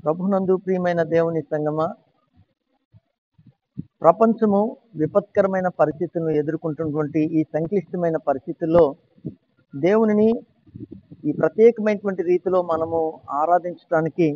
ప్రభునందు ప్రియమైన దేవుని సంగమా ప్రపంచము విపత్కరమైన పరిస్థితులను ఎదుర్కొంటున్నటువంటి ఈ సంక్లిష్టమైన పరిస్థితుల్లో దేవునిని ఈ ప్రత్యేకమైనటువంటి రీతిలో మనము ఆరాధించడానికి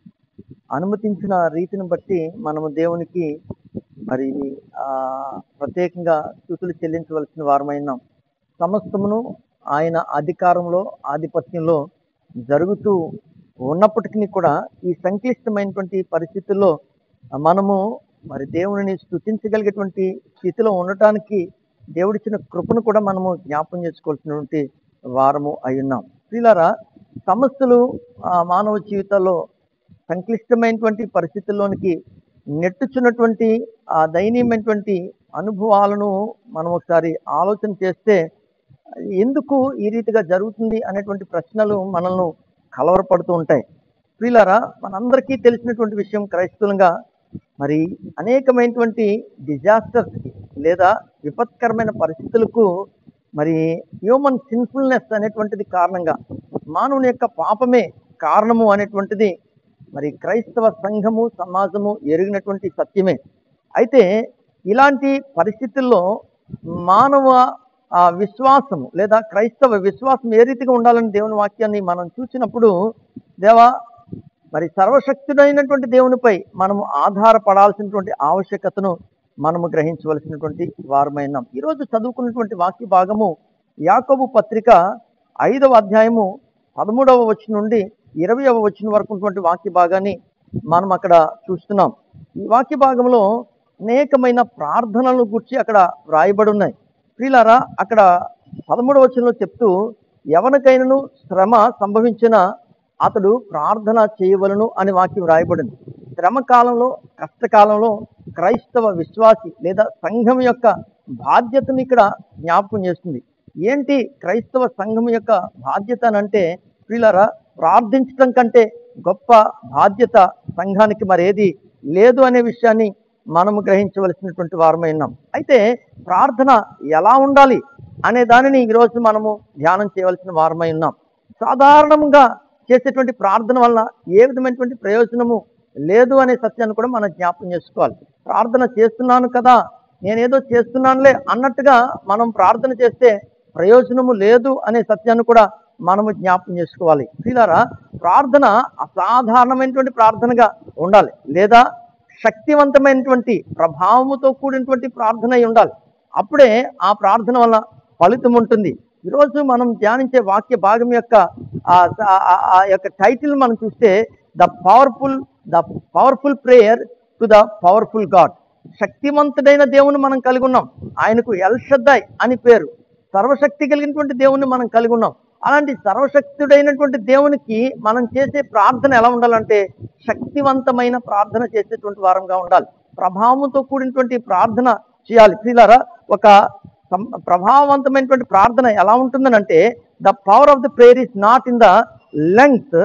అనుమతించిన రీతిని బట్టి మనము దేవునికి మరి ఆ ప్రత్యేకంగా స్థుతులు చెల్లించవలసిన వారమైనాం సమస్తమును ఆయన అధికారంలో ఆధిపత్యంలో జరుగుతూ ఉన్నప్పటికీ కూడా ఈ సంక్లిష్టమైనటువంటి పరిస్థితుల్లో మనము మరి దేవునిని స్థుతించగలిగేటువంటి స్థితిలో ఉండటానికి దేవుడిచ్చిన కృపను కూడా మనము జ్ఞాపం చేసుకోవాల్సినటువంటి వారము అయి ఉన్నాం ప్రియులారా సమస్యలు ఆ, మానవ జీవితాల్లో సంక్లిష్టమైనటువంటి పరిస్థితుల్లోనికి నెట్టుచున్నటువంటి ఆ దయనీయమైనటువంటి అనుభవాలను మనం ఒకసారి ఆలోచన చేస్తే ఎందుకు ఈ రీతిగా జరుగుతుంది అనేటువంటి ప్రశ్నలు మనల్ని కలవరపడుతూ ఉంటాయి ప్రియులారా మనందరికీ తెలిసినటువంటి విషయం క్రైస్తవులుగా మరి అనేకమైనటువంటి డిజాస్టర్స్ లేదా విపత్కరమైన పరిస్థితులకు మరి హ్యూమన్ సిన్ఫుల్నెస్ అనేటువంటిది కారణంగా మానవుని యొక్క పాపమే కారణము అనేటువంటిది మరి క్రైస్తవ సంఘము సమాజము ఎరిగినటువంటి సత్యమే అయితే ఇలాంటి పరిస్థితుల్లో మానవ ఆ విశ్వాసము లేదా క్రైస్తవ విశ్వాసం ఏ రీతిగా ఉండాలని దేవుని వాక్యాన్ని మనం చూసినప్పుడు దేవా మరి సర్వశక్తుడైనటువంటి దేవునిపై మనము ఆధారపడాల్సినటువంటి ఆవశ్యకతను మనము గ్రహించవలసినటువంటి వారమైనాం ఈరోజు చదువుకున్నటువంటి వాక్య భాగము యాకోబు పత్రిక ఐదవ అధ్యాయము పదమూడవ వచ్చిన నుండి ఇరవయవ వచ్చిన వరకు ఉన్నటువంటి వాక్య భాగాన్ని మనం అక్కడ చూస్తున్నాం ఈ వాక్య భాగంలో అనేకమైన ప్రార్థనలు గురించి అక్కడ వ్రాయబడి ఉన్నాయి ప్రియులారా అక్కడ పదమూడవ వచనంలో చెప్తూ ఎవరికైనాను శ్రమ సంభవించిన అతడు ప్రార్థన చేయవలను అని వాక్యం రాయబడింది శ్రమ కాలంలో కష్టకాలంలో క్రైస్తవ విశ్వాసి లేదా సంఘం యొక్క బాధ్యతను ఇక్కడ జ్ఞాపకం చేస్తుంది ఏంటి క్రైస్తవ సంఘం యొక్క బాధ్యత అని అంటే ప్రియులారా ప్రార్థించడం కంటే గొప్ప బాధ్యత సంఘానికి మరేది లేదు అనే విషయాన్ని మనము గ్రహించవలసినటువంటి వారమై ఉన్నాం అయితే ప్రార్థన ఎలా ఉండాలి అనే దానిని ఈరోజు మనము ధ్యానం చేయవలసిన వారమై ఉన్నాం సాధారణంగా చేసేటువంటి ప్రార్థన వల్ల ఏ విధమైనటువంటి ప్రయోజనము లేదు అనే సత్యాన్ని కూడా మనం జ్ఞాపకం చేసుకోవాలి ప్రార్థన చేస్తున్నాను కదా నేనేదో చేస్తున్నానులే అన్నట్టుగా మనం ప్రార్థన చేస్తే ప్రయోజనము లేదు అనే సత్యాన్ని కూడా మనము జ్ఞాపకం చేసుకోవాలి ప్రియులారా ప్రార్థన అసాధారణమైనటువంటి ప్రార్థనగా ఉండాలి లేదా శక్తివంతమైనటువంటి ప్రభావముతో కూడినటువంటి ప్రార్థన అయి ఉండాలి అప్పుడే ఆ ప్రార్థన వల్ల ఫలితం ఉంటుంది ఈరోజు మనం ధ్యానించే వాక్య భాగం యొక్క ఆ ఆ- ఆ- ఆ యొక్క టైటిల్ మనం చూస్తే the powerful the powerful prayer to the powerful God శక్తివంతుడైన దేవుని మనం కలిగి ఉన్నాం ఆయనకు ఎల్షద్దాయ్ అని పేరు సర్వశక్తి కలిగినటువంటి దేవుని మనం కలిగి ఉన్నాం అలాంటి సర్వశక్తుడైనటువంటి దేవునికి మనం చేసే ప్రార్థన ఎలా ఉండాలంటే శక్తివంతమైన ప్రార్థన చేసేటువంటి వారంగా ఉండాలి ప్రభావంతో కూడినటువంటి ప్రార్థన చేయాలి ప్రియులారా ఒక సం- ప్రభావవంతమైనటువంటి ప్రార్థన ఎలా ఉంటుందనంటే the power of the prayer is not in the length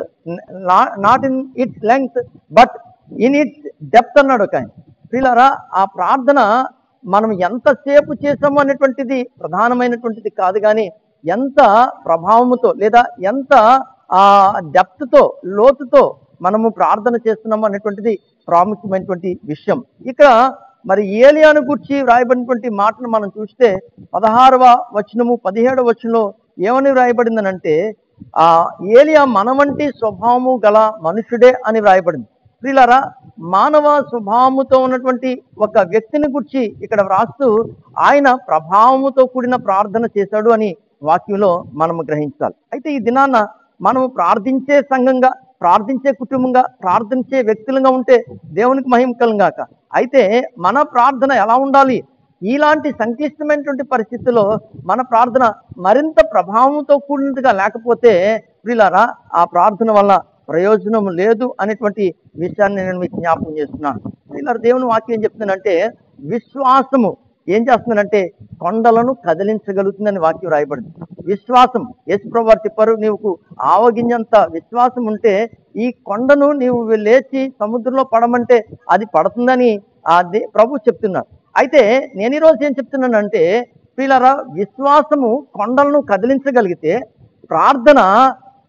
not in its length but in its depth అన్నాడు ఒక ఆయన ప్రియులారా ఆ ప్రార్థన మనం ఎంతసేపు చేసాము అనేటువంటిది ప్రధానమైనటువంటిది కాదు కానీ ఎంత ప్రభావముతో లేదా ఎంత ఆ డెప్త్తో లోతుతో మనము ప్రార్థన చేస్తున్నాము అనేటువంటిది ప్రాముఖ్యమైనటువంటి విషయం ఇక్కడ మరి ఏలియాను గురించి వ్రాయబడినటువంటి మాటను మనం చూస్తే పదహారవ వచనము పదిహేడవ వచనంలో ఏమని వ్రాయబడిందనంటే ఆ ఏలియా మన వంటి స్వభావము గల మనుషుడే అని వ్రాయబడింది ప్రియులారా మానవ స్వభావముతో ఉన్నటువంటి ఒక వ్యక్తిని గురించి ఇక్కడ వ్రాస్తూ ఆయన ప్రభావముతో కూడిన ప్రార్థన చేశాడు అని వాక్యంలో మనము గ్రహించాలి అయితే ఈ దినాన మనము ప్రార్థించే సంఘంగా ప్రార్థించే కుటుంబంగా ప్రార్థించే వ్యక్తులుగా ఉంటే దేవునికి మహిమ కలుగాక అయితే మన ప్రార్థన ఎలా ఉండాలి ఇలాంటి సంక్లిష్టమైనటువంటి పరిస్థితుల్లో మన ప్రార్థన మరింత ప్రభావంతో కూడినదిగా లేకపోతే ప్రియులారా ఆ ప్రార్థన వల్ల ప్రయోజనం లేదు అనేటువంటి విషయాన్ని నేను మీకు జ్ఞాపకం చేస్తున్నాను ప్రియులారా దేవుని వాక్యం ఏం చెప్తుందంటే విశ్వాసము ఏం చేస్తుందంటే కొండలను కదిలించగలుగుతుందని వాక్యం రాయబడింది విశ్వాసం యేసు ప్రభు వారు చెప్పారు నీకు ఆవగింజంత విశ్వాసం ఉంటే ఈ కొండను నీవు లేచి సముద్రంలో పడమంటే అది పడుతుందని ఆ దే- ప్రభు చెప్తున్నారు అయితే నేను ఈరోజు ఏం చెప్తున్నానంటే ప్రియులారా విశ్వాసము కొండలను కదిలించగలిగితే ప్రార్థన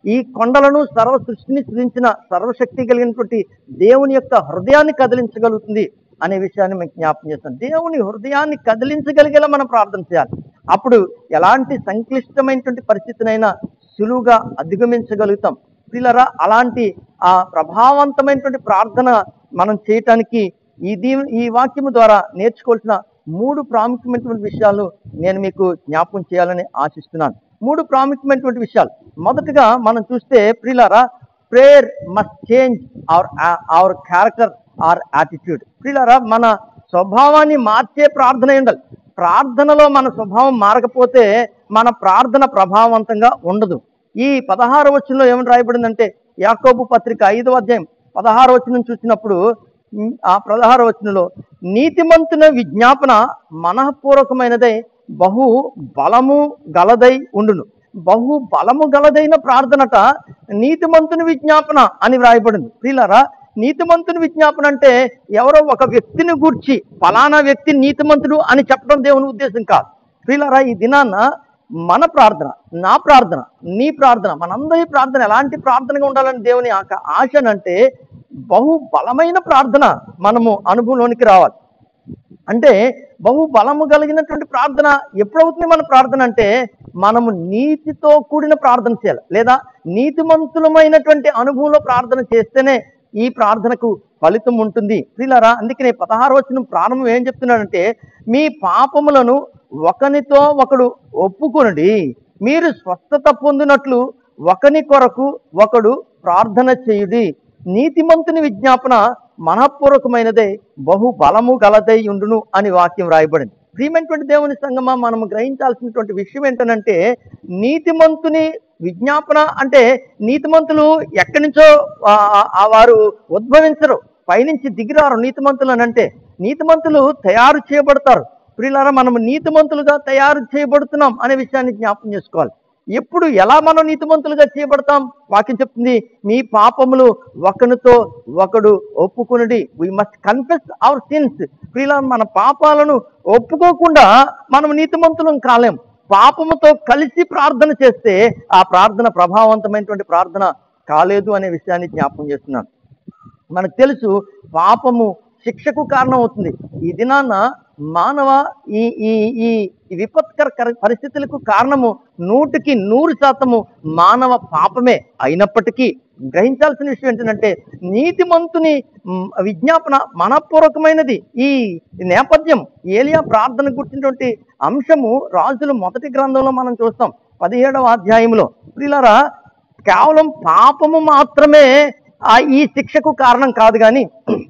ఈ కొండలను సర్వ సృష్టిని సృజించిన సర్వశక్తి కలిగినటువంటి దేవుని యొక్క హృదయాన్ని కదిలించగలుగుతుంది అనే విషయాన్ని మీకు జ్ఞాపకం చేస్తాను దేవుని హృదయాన్ని కదిలించగలిగేలా మనం ప్రార్థన చేయాలి అప్పుడు ఎలాంటి సంక్లిష్టమైనటువంటి పరిస్థితినైనా సులువుగా అధిగమించగలుగుతాం పిల్లరా అలాంటి ఆ ప్రభావవంతమైనటువంటి ప్రార్థన మనం చేయటానికి ఈ దీ ఈ వాక్యము ద్వారా నేర్చుకోవాల్సిన మూడు ప్రాముఖ్యమైనటువంటి విషయాలు నేను మీకు జ్ఞాపకం చేయాలని ఆశిస్తున్నాను మూడు ప్రాముఖ్యమైనటువంటి విషయాలు మొదటగా మనం చూస్తే ప్రియులారా prayer must change our our character or attitude ప్రియులారా మన స్వభావాన్ని మార్చే ప్రార్థన అయి ఉండాలి ప్రార్థనలో మన స్వభావం మారకపోతే మన ప్రార్థన ప్రభావవంతంగా ఉండదు ఈ పదహారు వచనంలో ఏమని రాయబడిందంటే యాకోబు పత్రిక ఐదవ అధ్యాయం పదహారు వచనం చూసినప్పుడు ఉమ్, ఆ పదహారు వచనంలో నీతిమంతున విజ్ఞాపన మనఃపూర్వకమైనదై బహు బలము గలదై ఉండును బహు బలము గలదైన ప్రార్థనట నీతిమంతుని విజ్ఞాపన అని వ్రాయబడింది ప్రియులారా నీతిమంతుని విజ్ఞాపన అంటే ఎవరో ఒక వ్యక్తిని గూర్చి ఫలానా వ్యక్తి నీతిమంతుడు అని చెప్పడం దేవుని ఉద్దేశం కాదు ప్రియులారా ఈ దినాన్న మన ప్రార్థన నా ప్రార్థన నీ ప్రార్థన మనందరి ప్రార్థన ఎలాంటి ప్రార్థనగా ఉండాలని దేవుని ఆక- ఆశనంటే బహు బలమైన ప్రార్థన మనము అనుభవంలోనికి రావాలి అంటే బహు బలము కలిగినటువంటి ప్రార్థన ఎప్పుడవుతుంది మన ప్రార్థన అంటే మనము నీతితో కూడిన ప్రార్థన చేయాలి లేదా నీతిమంతులమైనటువంటి అనుభవంలో ప్రార్థన చేస్తేనే ఈ ప్రార్థనకు ఫలితం ఉంటుంది ప్రియులారా అందుకనే పదహారు వచ్చిన ప్రారంభం ఏం చెప్తున్నాడంటే మీ పాపములను ఒకనితో ఒకడు ఒప్పుకొనుడి మీరు స్వస్థత పొందినట్లు ఒకని కొరకు ఒకడు ప్రార్థన చేయుడి నీతిమంతుని విజ్ఞాపన మనఃపూర్వకమైనదే బహు బలము గలదై ఉండును అని వాక్యం రాయబడింది ప్రియమైనటువంటి దేవుని సంగమా మనం గ్రహించాల్సినటువంటి విషయం ఏంటనంటే నీతిమంతుని విజ్ఞాపన అంటే నీతిమంతులు ఎక్కడి నుంచో ఆ, ఆ వారు ఉద్భవించరు పైనుంచి దిగిరారు నీతిమంతులు అని అంటే నీతిమంతులు తయారు చేయబడతారు ప్రియులారా మనం నీతిమంతులుగా తయారు చేయబడుతున్నాం అనే విషయాన్ని జ్ఞాపకం చేసుకోవాలి ఎప్పుడు ఎలా మనం నీతిమంతులుగా చేయబడతాం వాక్యం చెప్తుంది మీ పాపములు ఒకనితో ఒకడు ఒప్పుకునుడి we must confess our sins ప్రియుల మన పాపాలను ఒప్పుకోకుండా మనం నీతిమంతులం కాలేం పాపముతో కలిసి ప్రార్థన చేస్తే ఆ ప్రార్థన ప్రభావవంతమైనటువంటి ప్రార్థన కాలేదు అనే విషయాన్ని జ్ఞాపకం చేస్తున్నాను మనకు తెలుసు పాపము శిక్షకు కారణం అవుతుంది ఈ దినాన మానవ ఈ ఈ ఈ ఈ విపత్కర కర- పరిస్థితులకు కారణము నూటికి నూరు శాతము మానవ పాపమే అయినప్పటికీ గ్రహించాల్సిన విషయం ఏంటంటే నీతిమంతుని మ్, విజ్ఞాపన మనపూర్వకమైనది ఈ నేపథ్యం ఏలియా ప్రార్థన గుర్చినటువంటి అంశము రాజుల మొదటి గ్రంథంలో మనం చూస్తాం పదిహేడవ అధ్యాయంలో ప్రియులారా కేవలం పాపము మాత్రమే ఆ ఈ శిక్షకు కారణం కాదు కానీ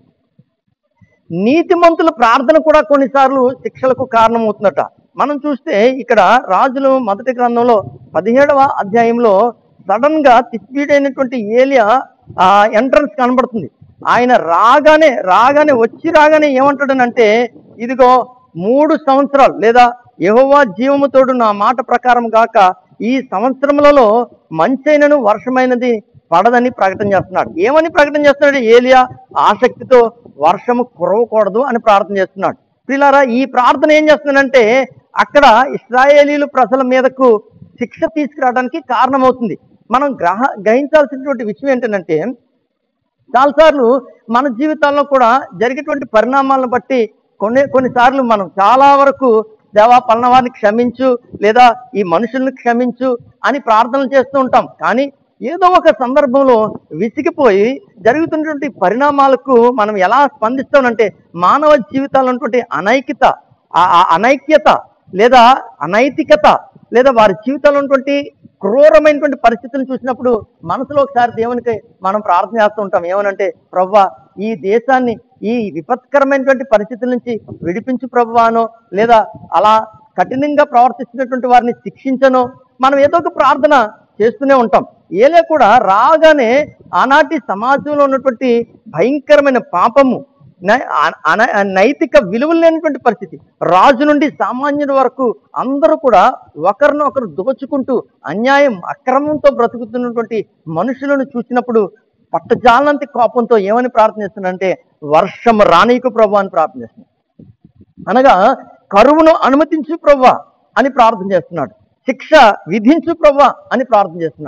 నీతిమంతుల ప్రార్థన కూడా కొన్నిసార్లు శిక్షలకు కారణమవుతుందట మనం చూస్తే ఇక్కడ రాజులు మొదటి గ్రంథంలో పదిహేడవ అధ్యాయంలో సడన్ గా తిప్పిడైనటువంటి ఏలియా ఆ ఎంట్రన్స్ కనబడుతుంది ఆయన రాగానే రాగానే వచ్చి రాగానే ఏమంటాడనంటే ఇదిగో మూడు సంవత్సరాలు లేదా యెహోవా జీవముతోడు నా మాట ప్రకారం గాక ఈ సంవత్సరములలో మంచైనను వర్షమైనది పడదని ప్రకటన చేస్తున్నాడు ఏమని ప్రకటన చేస్తున్నాడు ఏలియా ఆసక్తితో వర్షము కురవకూడదు అని ప్రార్థన చేస్తున్నాడు పిల్లారా ఈ ప్రార్థన ఏం చేస్తుందంటే అక్కడ ఇస్రాయేలీలు ప్రజల మీదకు శిక్ష తీసుకురావడానికి కారణమవుతుంది మనం గ్రహ గ్రహించాల్సినటువంటి విషయం ఏంటంటే చాలాసార్లు మన జీవితాల్లో కూడా జరిగేటువంటి పరిణామాలను బట్టి కొన్ని కొన్నిసార్లు మనం చాలా వరకు దేవా పలానా వారిని క్షమించు లేదా ఈ మనుషుల్ని క్షమించు అని ప్రార్థనలు చేస్తూ ఉంటాం కానీ ఏదో ఒక సందర్భంలో విసిగిపోయి జరుగుతున్నటువంటి పరిణామాలకు మనం ఎలా స్పందిస్తామంటే మానవ జీవితాల్లో ఉన్నటువంటి అనైక్యత ఆ ఆ అనైక్యత లేదా అనైతికత లేదా వారి జీవితాల్లో ఉన్నటువంటి క్రూరమైనటువంటి పరిస్థితులను చూసినప్పుడు మనసులో ఒకసారి దేవునికి మనం ప్రార్థన చేస్తూ ఉంటాం ఏమనంటే ప్రవ్వా ఈ దేశాన్ని ఈ విపత్కరమైనటువంటి పరిస్థితుల నుంచి విడిపించు ప్రభువానో లేదా అలా కఠినంగా ప్రవర్తిస్తున్నటువంటి వారిని శిక్షించనో మనం ఏదో ఒక ప్రార్థన చేస్తూనే ఉంటాం ఏలే కూడా రాగానే ఆనాటి సమాజంలో ఉన్నటువంటి భయంకరమైన పాపము నై- అన- అన- నైతిక విలువలు లేనటువంటి పరిస్థితి రాజు నుండి సామాన్యుడి వరకు అందరూ కూడా ఒకరిని ఒకరు దోచుకుంటూ అన్యాయం అక్రమంతో బ్రతుకుతున్నటువంటి మనుషులను చూసినప్పుడు పట్టజాలంతి కోపంతో ఏమని ప్రార్థన చేస్తున్నాడంటే వర్షం రానీకు ప్రభు అని ప్రార్థన చేస్తున్నాడు అనగా కరువును అనుమతించు ప్రవ్వా అని ప్రార్థన చేస్తున్నాడు శిక్ష విధించు ప్రవ్వా అని ప్రార్థన చేస్తున్నాడు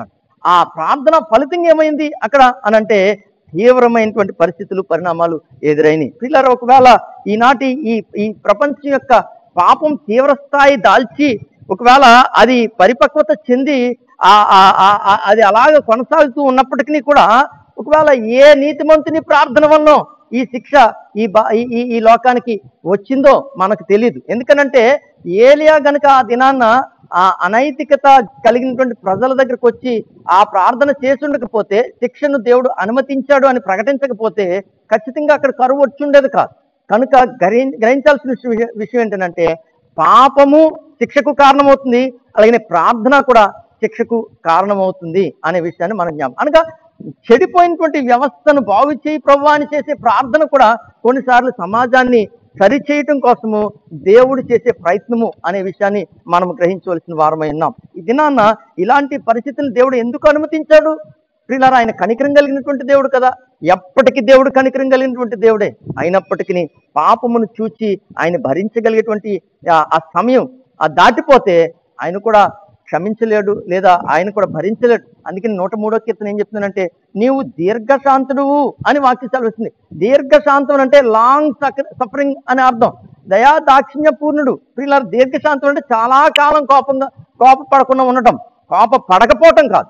ఆ ప్రార్థన ఫలితం ఏమైంది అక్కడ అనంటే తీవ్రమైనటువంటి పరిస్థితులు పరిణామాలు ఎదురైనాయి పిల్లలు ఒకవేళ ఈనాటి ఈ ఈ ప్రపంచం యొక్క పాపం తీవ్ర స్థాయి దాల్చి ఒకవేళ అది పరిపక్వత చెంది ఆ ఆ- ఆ- ఆ- అది అలాగ కొనసాగుతూ ఉన్నప్పటికీ కూడా ఒకవేళ ఏ నీతిమంతుని ప్రార్థన వల్ల ఈ శిక్ష ఈ బా ఈ- ఈ ఈ లోకానికి వచ్చిందో మనకు తెలియదు ఎందుకనంటే ఏలియా గనుక ఆ దినాన్న ఆ అనైతికత కలిగినటువంటి ప్రజల దగ్గరకు వచ్చి ఆ ప్రార్థన చేసుండకపోతే శిక్షను దేవుడు అనుమతించాడు అని ప్రకటించకపోతే ఖచ్చితంగా అక్కడ కరువు వచ్చి ఉండేది కాదు కనుక గ్రహి గ్రహించాల్సిన విషయం విషయం ఏంటంటే పాపము శిక్షకు కారణమవుతుంది అలాగే ప్రార్థన కూడా శిక్షకు కారణమవుతుంది అనే విషయాన్ని మనం జ్ఞాపకం అనగా చెడిపోయినటువంటి వ్యవస్థను బాగు చేయి ప్రభు అని చేసే ప్రార్థన కూడా కొన్నిసార్లు సమాజాన్ని సరిచేయటం కోసము దేవుడు చేసే ప్రయత్నము అనే విషయాన్ని మనం గ్రహించవలసిన వారమై ఉన్నాం ఈ దినాన్న ఇలాంటి పరిస్థితులను దేవుడు ఎందుకు అనుమతించాడు ప్రియులారా ఆయన కనికరం కలిగినటువంటి దేవుడు కదా ఎప్పటికీ దేవుడు కనికరం కలిగినటువంటి దేవుడే అయినప్పటికీ పాపమును చూచి ఆయన భరించగలిగేటువంటి ఆ- ఆ సమయం ఆ దాటిపోతే ఆయన కూడా క్షమించలేడు లేదా ఆయన కూడా భరించలేడు అందుకని నూట మూడో కీర్తన ఏం చెప్తున్నానంటే నీవు దీర్ఘశాంతుడువు అని వాక్యం సెలవుస్తుంది దీర్ఘశాంతం అంటే లాంగ్ సఫరింగ్ అని అర్థం దయా దాక్షిణ్య పూర్ణుడు ప్రియులారు దీర్ఘశాంతం అంటే చాలా కాలం కోపంగా కోపపడకుండా ఉండటం కోప పడకపోవటం కాదు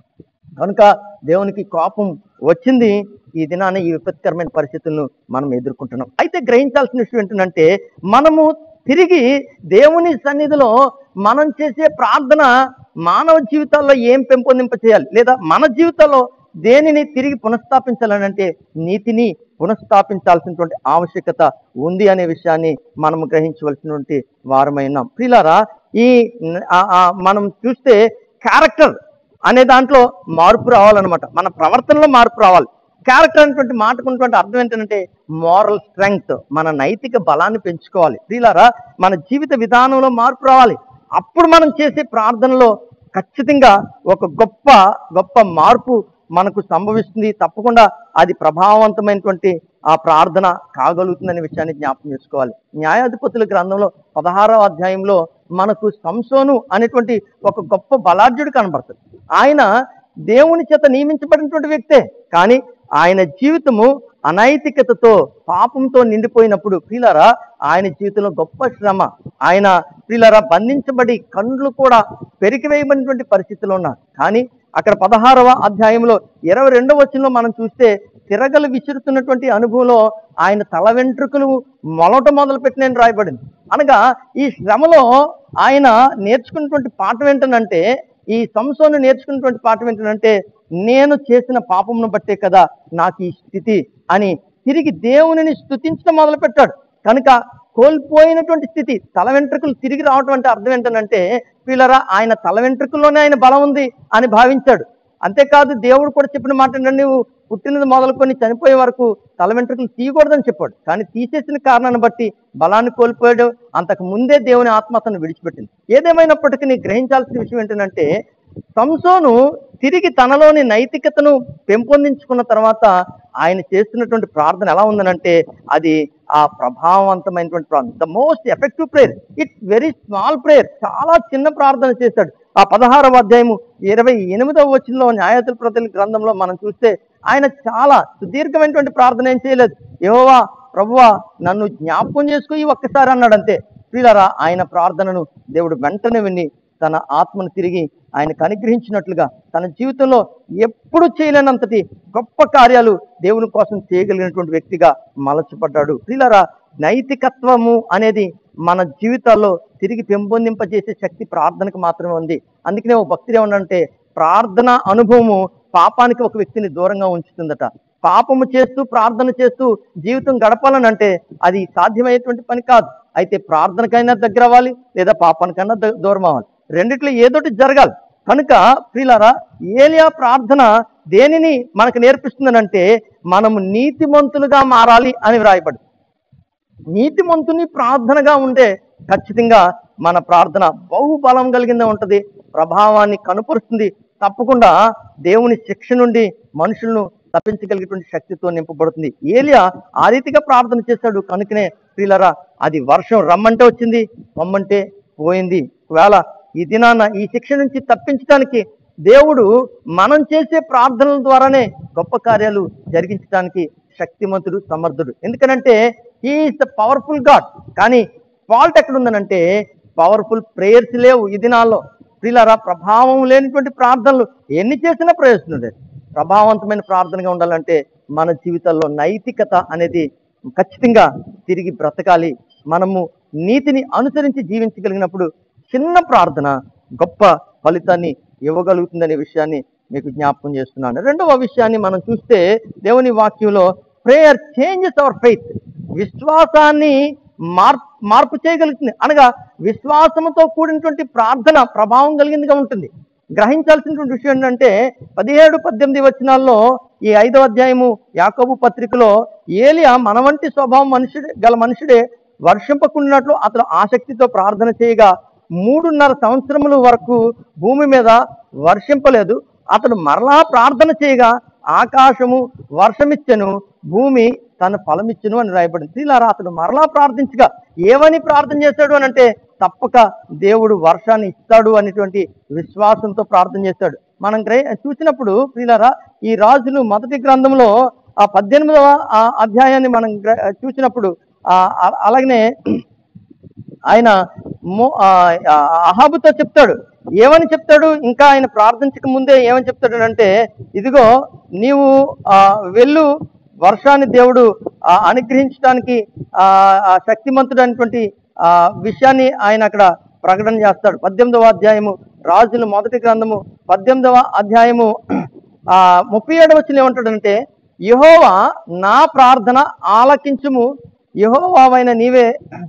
కనుక దేవునికి కోపం వచ్చింది ఈ దినాన ఈ విపత్కరమైన పరిస్థితులను మనం ఎదుర్కొంటున్నాం అయితే గ్రహించాల్సిన విషయం ఏంటంటే మనము తిరిగి దేవుని సన్నిధిలో మనం చేసే ప్రార్థన మానవ జీవితాల్లో ఏం పెంపొందింప చేయాలి లేదా మన జీవితంలో దేనిని తిరిగి పునఃస్థాపించాలని అంటే నీతిని పునఃస్థాపించాల్సినటువంటి ఆవశ్యకత ఉంది అనే విషయాన్ని మనం గ్రహించవలసినటువంటి వారమైనాం ప్రిలారా ఈ ఆ- ఆ మనం చూస్తే క్యారెక్టర్ అనే దాంట్లో మార్పు రావాలన్నమాట మన ప్రవర్తనలో మార్పు రావాలి క్యారెక్టర్ అనేటువంటి మాటకున్నటువంటి అర్థం ఏంటంటే మోరల్ స్ట్రెంగ్త్ మన నైతిక బలాన్ని పెంచుకోవాలి ప్రియులారా మన జీవిత విధానంలో మార్పు రావాలి అప్పుడు మనం చేసే ప్రార్థనలో ఖచ్చితంగా ఒక గొప్ప గొప్ప మార్పు మనకు సంభవిస్తుంది తప్పకుండా అది ప్రభావవంతమైనటువంటి ఆ ప్రార్థన కాగలుగుతుందనే విషయాన్ని జ్ఞాపకం చేసుకోవాలి న్యాయాధిపతుల గ్రంథంలో పదహారవ అధ్యాయంలో మనకు సంసోను అనేటువంటి ఒక గొప్ప బలాఢ్యుడు కనబడుతుంది ఆయన దేవుని చేత నియమించబడినటువంటి వ్యక్తే కానీ ఆయన జీవితము అనైతికతతో పాపంతో నిండిపోయినప్పుడు ప్రియులారా ఆయన జీవితంలో గొప్ప శ్రమ ఆయన ప్రియులారా బంధించబడి కండ్లు కూడా పెరికివేయబడినటువంటి పరిస్థితిలో ఉన్నారు కానీ అక్కడ పదహారవ అధ్యాయంలో ఇరవై రెండవ వచనంలో మనం చూస్తే తిరగలు విసురుతున్నటువంటి అనుభవంలో ఆయన తల వెంట్రుకలు మొలట మొదలు పెట్టిన రాయబడింది అనగా ఈ శ్రమలో ఆయన నేర్చుకున్నటువంటి పాఠం ఏంటనంటే ఈ సంసోను నేర్చుకున్నటువంటి పాఠం ఏంటంటే నేను చేసిన పాపమును బట్టే కదా నాకు ఈ స్థితి అని తిరిగి దేవునిని స్తుతించడం మొదలు పెట్టాడు కనుక కోల్పోయినటువంటి స్థితి తల వెంట్రుకలు తిరిగి రావటం అంటే అర్థం ఏంటంటే వీళ్ళరా ఆయన తల వెంట్రుకల్లోనే ఆయన బలం ఉంది అని భావించాడు అంతేకాదు దేవుడు కూడా చెప్పిన మాట ఏంటంటే నువ్వు పుట్టినది మొదలుకొని చనిపోయే వరకు తల వెంట్రుకలు తీయకూడదని చెప్పాడు కానీ తీసేసిన కారణాన్ని బట్టి బలాన్ని కోల్పోయాడు అంతకు ముందే దేవుని ఆత్మ అతను విడిచిపెట్టింది ఏదేమైనప్పటికీ నీ గ్రహించాల్సిన విషయం ఏంటంటే సంసోను తిరిగి తనలోని నైతికతను పెంపొందించుకున్న తర్వాత ఆయన చేస్తున్నటువంటి ప్రార్థన ఎలా ఉందనంటే అది ఆ ప్రభావవంతమైనటువంటి ప్రార్థన the most effective prayer it's very small prayer చాలా చిన్న ప్రార్థన చేశాడు ఆ పదహారవ అధ్యాయము ఇరవై ఎనిమిదవ వచనంలో న్యాయతుల ప్రతి గ్రంథంలో మనం చూస్తే ఆయన చాలా సుదీర్ఘమైనటువంటి ప్రార్థన ఏం చేయలేదు యెహోవా ప్రభువా నన్ను జ్ఞాపకం చేసుకో ఈ ఒక్కసారి అన్నాడు అంతే ప్రియులరా ఆయన ప్రార్థనను దేవుడు వెంటనే విని తన ఆత్మను తిరిగి ఆయనకు అనుగ్రహించినట్లుగా తన జీవితంలో ఎప్పుడు చేయలేనంతటి గొప్ప కార్యాలు దేవుని కోసం చేయగలిగినటువంటి వ్యక్తిగా మలచబడ్డాడు ప్రియులరా నైతికత్వము అనేది మన జీవితాల్లో తిరిగి పెంపొందింపజేసే శక్తి ప్రార్థనకు మాత్రమే ఉంది అందుకనే ఓ భక్తుడు ఏమన్నంటే ప్రార్థన అనుభవము పాపానికి ఒక వ్యక్తిని దూరంగా ఉంచుతుందట పాపము చేస్తూ ప్రార్థన చేస్తూ జీవితం గడపాలని అంటే అది సాధ్యమయ్యేటువంటి పని కాదు అయితే ప్రార్థనకైనా దగ్గర అవ్వాలి లేదా పాపానికైనా ద- దూరం అవ్వాలి రెండిట్లో ఏదోటి జరగాలి కనుక ప్రియులారా ఏలియా ప్రార్థన దేనిని మనకు నేర్పిస్తుందనంటే మనము నీతిమంతులుగా మారాలి అని వ్రాయబడి నీతిమంతుని ప్రార్థనగా ఉంటే ఖచ్చితంగా మన ప్రార్థన బహుబలం కలిగిందే ఉంటది ప్రభావాన్ని కనుపరుస్తుంది తప్పకుండా దేవుని శిక్ష నుండి మనుషులను తప్పించగలిగేటువంటి శక్తితో నింపబడుతుంది ఏలియా ఆ రీతిగా ప్రార్థన చేశాడు కనుకనే ప్రియులరా అది వర్షం రమ్మంటే వచ్చింది పొమ్మంటే పోయింది ఒకవేళ ఈ దినాన ఈ శిక్ష నుంచి తప్పించడానికి దేవుడు మనం చేసే ప్రార్థనల ద్వారానే గొప్ప కార్యాలు జరిగించడానికి శక్తిమంతుడు సమర్థుడు ఎందుకనంటే ఈజ్ ద పవర్ఫుల్ గాడ్ కానీ ఫాల్ట్ ఎక్కడ ఉందనంటే పవర్ఫుల్ ప్రేయర్స్ లేవు ఈ దినాల్లో ప్రియులారా ప్రభావం లేనిటువంటి ప్రార్థనలు ఎన్ని చేసినా ప్రయోజనం లేదు ప్రభావవంతమైన ప్రార్థనగా ఉండాలంటే మన జీవితాల్లో నైతికత అనేది ఖచ్చితంగా తిరిగి బ్రతకాలి మనము నీతిని అనుసరించి జీవించగలిగినప్పుడు చిన్న ప్రార్థన గొప్ప ఫలితాన్ని ఇవ్వగలుగుతుందనే విషయాన్ని మీకు జ్ఞాపకం చేస్తున్నాను రెండవ విషయాన్ని మనం చూస్తే దేవుని వాక్యంలో ప్రేయర్ చేంజెస్ అవర్ ఫెయిత్ విశ్వాసాన్ని మార్పు మార్పు చేయగలుగుతుంది అనగా విశ్వాసంతో కూడినటువంటి ప్రార్థన ప్రభావం కలిగిందిగా ఉంటుంది గ్రహించాల్సినటువంటి విషయం ఏంటంటే పదిహేడు పద్దెనిమిది వచనాల్లో ఈ ఐదవ అధ్యాయము యాకోబు పత్రికలో ఏలియా మన వంటి స్వభావం మనుషుడే గల మనుషుడే వర్షింపకున్నట్లు అతను ఆసక్తితో ప్రార్థన చేయగా మూడున్నర సంవత్సరముల వరకు భూమి మీద వర్షింపలేదు అతడు మరలా ప్రార్థన చేయగా ఆకాశము వర్షమిచ్చెను భూమి తన ఫలమిచ్చును అని రాయబడింది ఇలా అతడు మరలా ప్రార్థించగా ఏమని ప్రార్థన చేశాడు అని అంటే తప్పక దేవుడు వర్షాన్ని ఇస్తాడు అనేటువంటి విశ్వాసంతో ప్రార్థన చేశాడు మనం గ్రహ చూసినప్పుడు ప్రియులారా ఈ రాజులు మొదటి గ్రంథంలో ఆ పద్దెనిమిదవ ఆ అధ్యాయాన్ని మనం గ్ర- చూసినప్పుడు ఆ అ- అలాగనే ఆయన మో- ఆ, ఆ, అహాబుతో చెప్తాడు ఏమని చెప్తాడు ఇంకా ఆయన ప్రార్థించక ముందే ఏమని చెప్తాడు అంటే ఇదిగో నీవు ఆ, వెళ్ళు వర్షాన్ని దేవుడు ఆ, అనుగ్రహించడానికి ఆ ఆ శక్తిమంతుడు అనేటువంటి ఆ విషయాన్ని ఆయన అక్కడ ప్రకటన చేస్తాడు పద్దెనిమిదవ అధ్యాయము రాజుల మొదటి గ్రంథము పద్దెనిమిదవ అధ్యాయము ఆ ముప్పై ఏడు వచ్చిన ఏమంటాడంటే యహోవా నా ప్రార్థన ఆలకించుము యహోవావైన నీవే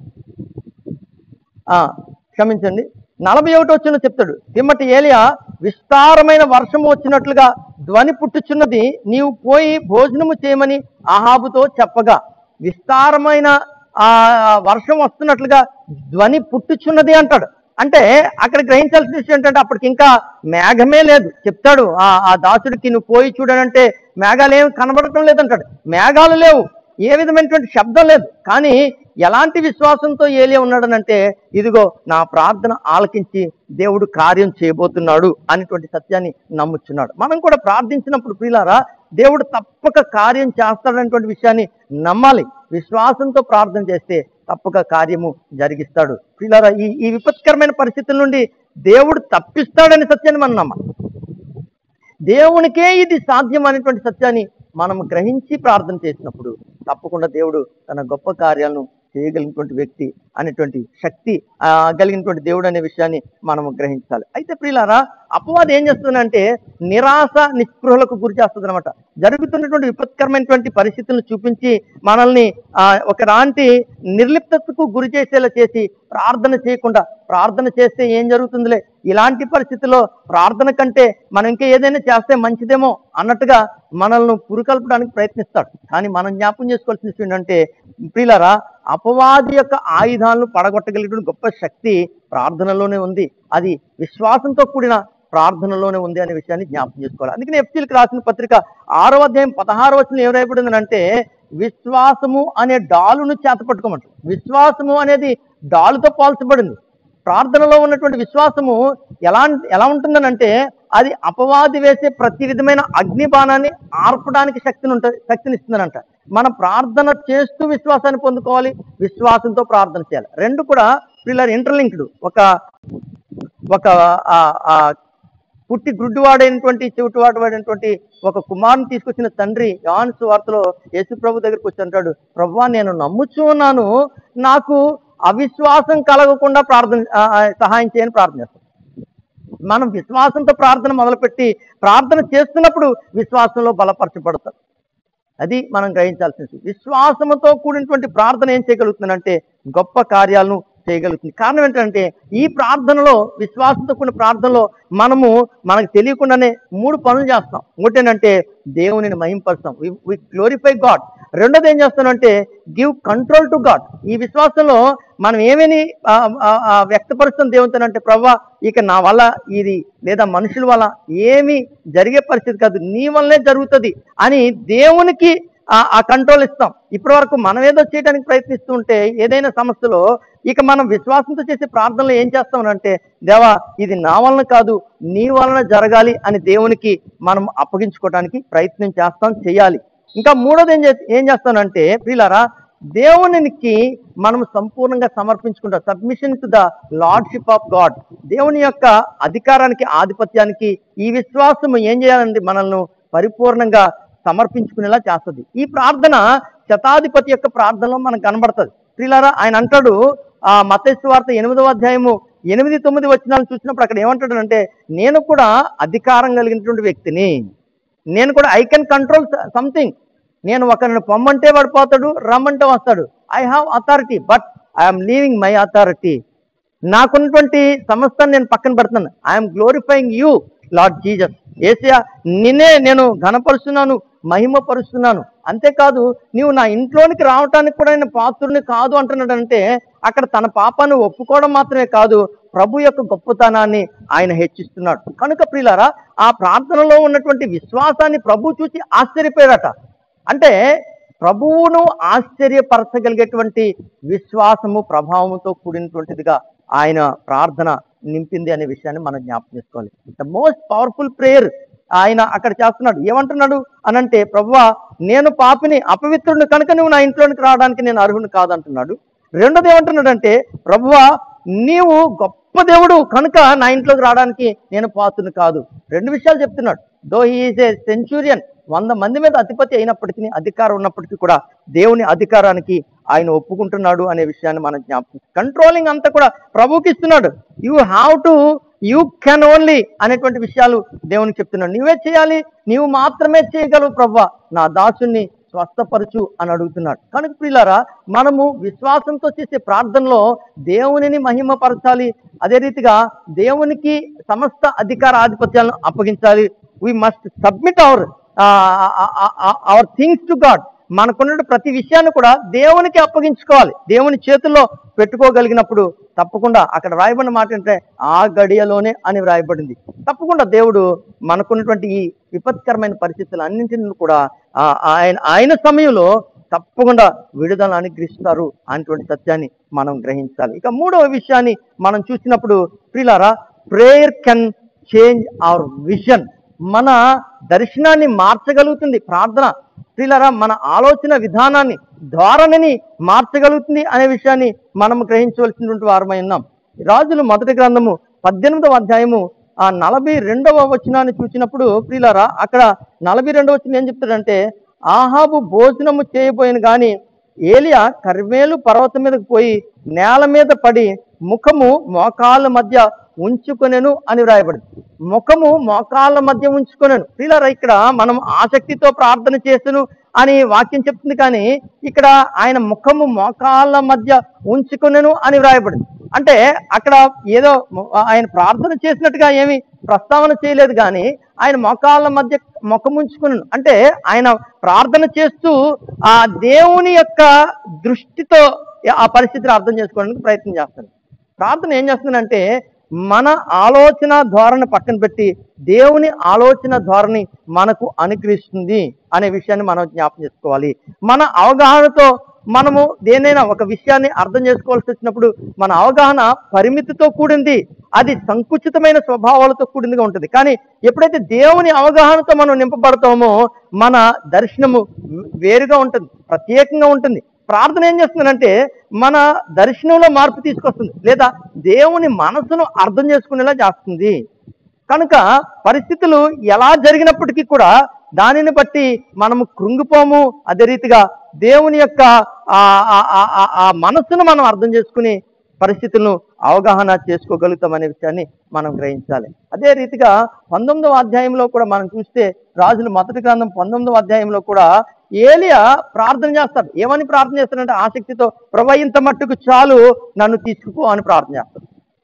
ఆ క్షమించండి నలభై ఒకటి వచ్చిన చెప్తాడు పిమ్మటి ఏలియా విస్తారమైన వర్షము వచ్చినట్లుగా ధ్వని పుట్టుచున్నది నీవు పోయి భోజనము చేయమని ఆహాబుతో చెప్పగా విస్తారమైన ఆ వర్షం వస్తున్నట్లుగా ధ్వని పుట్టుచున్నది అంటాడు అంటే అక్కడ గ్రహించాల్సిన విషయం ఏంటంటే అప్పటికి ఇంకా మేఘమే లేదు చెప్తాడు ఆ ఆ దాసుడికి నువ్వు పోయి చూడనంటే మేఘాలు ఏమి కనబడటం లేదంటాడు మేఘాలు లేవు ఏ విధమైనటువంటి శబ్దం లేదు కానీ ఎలాంటి విశ్వాసంతో ఏలే ఉన్నాడనంటే ఇదిగో నా ప్రార్థన ఆలకించి దేవుడు కార్యం చేయబోతున్నాడు అనేటువంటి సత్యాన్ని నమ్ముచున్నాడు మనం కూడా ప్రార్థించినప్పుడు ప్రియులారా దేవుడు తప్పక కార్యం చేస్తాడనేటువంటి విషయాన్ని నమ్మాలి విశ్వాసంతో ప్రార్థన చేస్తే తప్పక కార్యము జరిగిస్తాడు ప్రియులారా ఈ ఈ విపత్కరమైన పరిస్థితుల నుండి దేవుడు తప్పిస్తాడనే సత్యాన్ని మనం నమ్మాలి దేవునికే ఇది సాధ్యం అనేటువంటి సత్యాన్ని మనం గ్రహించి ప్రార్థన చేసినప్పుడు తప్పకుండా దేవుడు తన గొప్ప కార్యాలను చేయగలిగినటువంటి వ్యక్తి అనేటువంటి శక్తి ఆ, కలిగినటువంటి దేవుడు అనే విషయాన్ని మనం గ్రహించాలి అయితే ప్రియులారా అపవాదం ఏం చేస్తుందంటే నిరాశ నిస్పృహలకు గురి చేస్తుంది అనమాట జరుగుతున్నటువంటి విపత్కరమైనటువంటి పరిస్థితులను చూపించి మనల్ని ఆ, ఒకలాంటి నిర్లిప్తతకు గురి చేసేలా చేసి ప్రార్థన చేయకుండా ప్రార్థన చేస్తే ఏం జరుగుతుందిలే ఇలాంటి పరిస్థితుల్లో ప్రార్థన కంటే మనం ఇంకా ఏదైనా చేస్తే మంచిదేమో అన్నట్టుగా మనల్ని పురుకల్పడానికి ప్రయత్నిస్తాడు కానీ మనం జ్ఞాపకం చేసుకోవాల్సిన విషయం ఏంటంటే ప్రియులారా అపవాది యొక్క ఆయుధాలను పడగొట్టగలిగిన గొప్ప శక్తి ప్రార్థనలోనే ఉంది అది విశ్వాసంతో కూడిన ప్రార్థనలోనే ఉంది అనే విషయాన్ని జ్ఞాపకం చేసుకోవాలి అందుకని ఎఫ్సీలకు రాసిన పత్రిక ఆరో అధ్యాయం పదహారో వచ్చిన ఏం రాయబడిందంటే విశ్వాసము అనే డాలును చేతపట్టుకోమంటారు విశ్వాసము అనేది డాలుతో పోల్చబడింది ప్రార్థనలో ఉన్నటువంటి విశ్వాసము ఎలా ఎలా ఉంటుందనంటే అది అపవాది వేసే ప్రతి విధమైన అగ్ని బాణాన్ని ఆర్పడానికి శక్తిని ఉంటుంది శక్తిని ఇస్తుందనంట మన ప్రార్థన చేస్తూ విశ్వాసాన్ని పొందుకోవాలి విశ్వాసంతో ప్రార్థన చేయాలి రెండు కూడా పిల్లలు ఇంటర్లింక్డ్ ఒక ఒక ఆ, ఆ, పుట్టి గుడ్డివాడైనటువంటి చెవిటివాడైనటువంటి ఒక కుమారుని తీసుకొచ్చిన తండ్రి యోహాను సువార్తలో యేసు ప్రభు దగ్గరికి వచ్చి అంటాడు ప్రభు నేను నమ్ముచూ ఉన్నాను నాకు అవిశ్వాసం కలగకుండా ప్రార్థన ఆ, ఆ, సహాయం చేయని ప్రార్థన చేస్తాను మనం విశ్వాసంతో ప్రార్థన మొదలుపెట్టి ప్రార్థన చేస్తున్నప్పుడు విశ్వాసంలో బలపరచబడతాం అది మనం గ్రహించాల్సిన విషయం. విశ్వాసముతో కూడినటువంటి ప్రార్థన ఏం చేయగలుగుతుందంటే గొప్ప కార్యాలను చేయగలుగుతుంది కారణం ఏంటంటే ఈ ప్రార్థనలో విశ్వాసంతో కూడిన ప్రార్థనలో మనము మనకు తెలియకుండానే మూడు పనులు చేస్తాం ఒకటి ఏంటంటే దేవునిని మహింపరుస్తాం వి గ్లోరిఫై గాడ్ రెండోది ఏం చేస్తానంటే గివ్ కంట్రోల్ టు గాడ్ ఈ విశ్వాసంలో మనం ఏమని ఆ, ఆ, ఆ, వ్యక్తపరుస్తాం దేవునితో అంటే ప్రవ్వా ఇక నా వల్ల ఇది లేదా మనుషుల వల్ల ఏమి జరిగే పరిస్థితి కాదు నీ వల్లనే జరుగుతుంది అని దేవునికి ఆ- ఆ కంట్రోల్ ఇస్తాం ఇప్పటి వరకు మనం ఏదో చేయడానికి ప్రయత్నిస్తుంటే ఏదైనా సమస్యలో ఇక మనం విశ్వాసంతో చేసే ప్రార్థనలో ఏం చేస్తామనంటే దేవా ఇది నా వలన కాదు నీ వలన జరగాలి అని దేవునికి మనం అప్పగించుకోవడానికి ప్రయత్నం చేస్తాం చేయాలి ఇంకా మూడోది ఏం చే ఏం చేస్తానంటే ప్రియులారా దేవునికి మనం సంపూర్ణంగా సమర్పించుకుంటాం submission to the lordship of God దేవుని యొక్క అధికారానికి ఆధిపత్యానికి ఈ విశ్వాసం ఏం చేయాలంటే మనల్ని పరిపూర్ణంగా సమర్పించుకునేలా చేస్తుంది ఈ ప్రార్థన శతాధిపతి యొక్క ప్రార్థనలో మనకు కనబడుతుంది ప్రియులారా ఆయన అంటాడు ఆ మతేశ్వ వార్త ఎనిమిదవ అధ్యాయము ఎనిమిది తొమ్మిది వచనాలు చూసినప్పుడు అక్కడ ఏమంటాడు అంటే నేను కూడా అధికారం కలిగినటువంటి వ్యక్తిని నేను కూడా ఐ కెన్ కంట్రోల్ సంథింగ్ నేను ఒకరిని పొమ్మంటే వాడు పోతాడు రమ్మంటే వస్తాడు I have authority but I'm leaving my authority నాకున్నటువంటి సమస్తాన్ని నేను పక్కన పెడుతున్నాను I'm glorifying you Lord Jesus ఏసియా నిన్నే నేను ఘనపరుస్తున్నాను మహిమపరుస్తున్నాను అంతేకాదు నీవు నా ఇంట్లోనికి రావటానికి కూడా నేను పాత్రుని కాదు అంటున్నాడంటే అక్కడ తన పాపాన్ని ఒప్పుకోవడం మాత్రమే కాదు ప్రభు యొక్క గొప్పతనాన్ని ఆయన హెచ్చిస్తున్నాడు కనుక ప్రియులారా ఆ ప్రార్థనలో ఉన్నటువంటి విశ్వాసాన్ని ప్రభు చూసి ఆశ్చర్యపోయాడట అంటే ప్రభువును ఆశ్చర్యపరచగలిగేటువంటి విశ్వాసము ప్రభావముతో కూడినటువంటిదిగా ఆయన ప్రార్థన నింపింది అనే విషయాన్ని మనం జ్ఞాపకం చేసుకోవాలి ద మోస్ట్ పవర్ఫుల్ ప్రేయర్ ఆయన అక్కడ చేస్తున్నాడు ఏమంటున్నాడు అనంటే ప్రభువా నేను పాపిని అపవిత్రుడిని కనుక నువ్వు నా ఇంట్లోనికి రావడానికి నేను అర్హుని కాదంటున్నాడు రెండోది ఏమంటున్నాడంటే ప్రభువా నీవు గొప్ప దేవుడు కనుక నా ఇంట్లోకి రావడానికి నేను పాత్రుని కాదు రెండు విషయాలు చెప్తున్నాడు దో హీఈస్ ఏ సెంచురియన్ వంద మంది మీద అధిపతి అయినప్పటికీ అధికారం ఉన్నప్పటికీ కూడా దేవుని అధికారానికి ఆయన ఒప్పుకుంటున్నాడు అనే విషయాన్ని మనం జ్ఞాపకం కంట్రోలింగ్ అంతా కూడా ప్రభుకి ఇస్తున్నాడు you have to you can only అనేటువంటి విషయాలు దేవునికి చెప్తున్నాడు నువ్వే చేయాలి నీవు మాత్రమే చేయగలవు ప్రభా నా దాసుని స్వస్థపరచు అని అడుగుతున్నాడు కనుక ప్రియులారా మనము విశ్వాసంతో చేసే ప్రార్థనలో దేవునిని మహిమపరచాలి అదే రీతిగా దేవునికి సమస్త అధికార ఆధిపత్యాలను అప్పగించాలి we must submit our our things to God మనకున్న ప్రతి విషయాన్ని కూడా దేవునికి అప్పగించుకోవాలి దేవుని చేతుల్లో పెట్టుకోగలిగినప్పుడు తప్పకుండా అక్కడ రాయబడిన మాట అంటే ఆ గడియలోనే అని వ్రాయబడింది తప్పకుండా దేవుడు మనకున్నటువంటి ఈ విపత్కరమైన పరిస్థితులు అన్నింటిని కూడా ఆ, ఆయన ఆయన సమయంలో తప్పకుండా విడుదల అనుగ్రహిస్తారు అనేటువంటి సత్యాన్ని మనం గ్రహించాలి ఇక మూడవ విషయాన్ని మనం చూసినప్పుడు ప్రిలారా prayer can change our vision మన దర్శనాన్ని మార్చగలుగుతుంది ప్రార్థన ప్రియులారా మన ఆలోచన విధానాన్ని ధోరణిని మార్చగలుగుతుంది అనే విషయాన్ని మనం గ్రహించవలసినటువంటి వారమై ఉన్నాం రాజులు మొదటి గ్రంథము పద్దెనిమిదవ అధ్యాయము ఆ నలభై రెండవ వచనాన్ని చూసినప్పుడు ప్రియులారా అక్కడ నలభై రెండవ వచనం ఏం చెప్తాడంటే ఆహాబు భోజనము చేయబోయిన గాని ఏలియా కర్మేలు పర్వతం మీదకు పోయి నేల మీద పడి ముఖము మోకాళ్ళ మధ్య ఉంచుకొనెను అని వ్రాయబడింది ముఖము మోకాళ్ళ మధ్య ఉంచుకొనెను ప్రియులారా ఇక్కడ మనం ఆసక్తితో ప్రార్థన చేస్తును అని వాక్యం చెప్తుంది కానీ ఇక్కడ ఆయన ముఖము మోకాళ్ళ మధ్య ఉంచుకొనెను అని వ్రాయబడింది అంటే అక్కడ ఏదో ము- ఆయన ప్రార్థన చేసినట్టుగా ఏమి ప్రస్తావన చేయలేదు కానీ ఆయన మోకాళ్ళ మధ్య ముఖం ఉంచుకున్నాను అంటే ఆయన ప్రార్థన చేస్తూ ఆ దేవుని యొక్క దృష్టితో ఆ పరిస్థితిని అర్థం చేసుకోవడానికి ప్రయత్నం చేస్తాను ప్రార్థన ఏం చేస్తుందంటే మన ఆలోచన ధోరణి పక్కన పెట్టి దేవుని ఆలోచన ధోరణి మనకు అనుగ్రహిస్తుంది అనే విషయాన్ని మనం జ్ఞాపకం చేసుకోవాలి మన అవగాహనతో మనము దేనైనా ఒక విషయాన్ని అర్థం చేసుకోవాల్సి వచ్చినప్పుడు మన అవగాహన పరిమితితో కూడింది అది సంకుచితమైన స్వభావాలతో కూడిందిగా ఉంటుంది కానీ ఎప్పుడైతే దేవుని అవగాహనతో మనం నింపబడతామో మన దర్శనము వేరుగా ఉంటుంది ప్రత్యేకంగా ఉంటుంది ప్రార్థన ఏం చేస్తుందంటే మన దర్శనంలో మార్పు తీసుకొస్తుంది లేదా దేవుని మనసును అర్థం చేసుకునేలా చేస్తుంది కనుక పరిస్థితులు ఎలా జరిగినప్పటికీ కూడా దానిని బట్టి మనము కృంగిపోము అదే రీతిగా దేవుని యొక్క ఆ ఆ- ఆ- ఆ- ఆ మనస్సును మనం అర్థం చేసుకుని పరిస్థితులను అవగాహన చేసుకోగలుగుతాం అనే విషయాన్ని మనం గ్రహించాలి అదే రీతిగా పంతొమ్మిదవ అధ్యాయంలో కూడా మనం చూస్తే రాజుల మొదటి గ్రంథం పంతొమ్మిదవ అధ్యాయంలో కూడా ఏలియా ప్రార్థన చేస్తాడు ఏమని ప్రార్థన చేస్తాడంటే ఆసక్తితో ప్రభా ఇంత మట్టుకు చాలు నన్ను తీసుకుపో అని ప్రార్థన చేస్తాడు